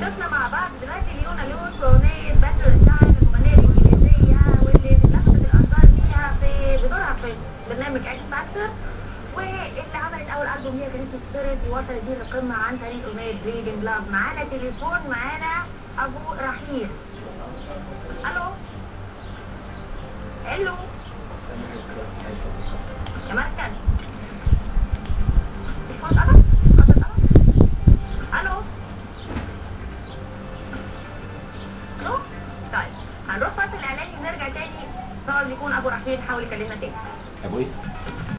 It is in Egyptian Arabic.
ضيفنا مع بعض دلوقتي ليونا ليون في اغنيه باتل تايم المغنيه الانجليزيه واللي لفتت الانظار فيها في بدورها في برنامج اكس فاكتور واللي عملت اول البوم هي كانت سبيريت ووصلت بيه للقمه عن طريق اغنيه بريدنج لاف معانا تليفون معانا ابو رحيل الو الو يا مركز تليفون اتقطع؟ اتقطع؟ الو الو طيب هنروح فاصل اعلاني ونرجع تاني طبعا يكون ابو رحيل حاول يكلمنا تاني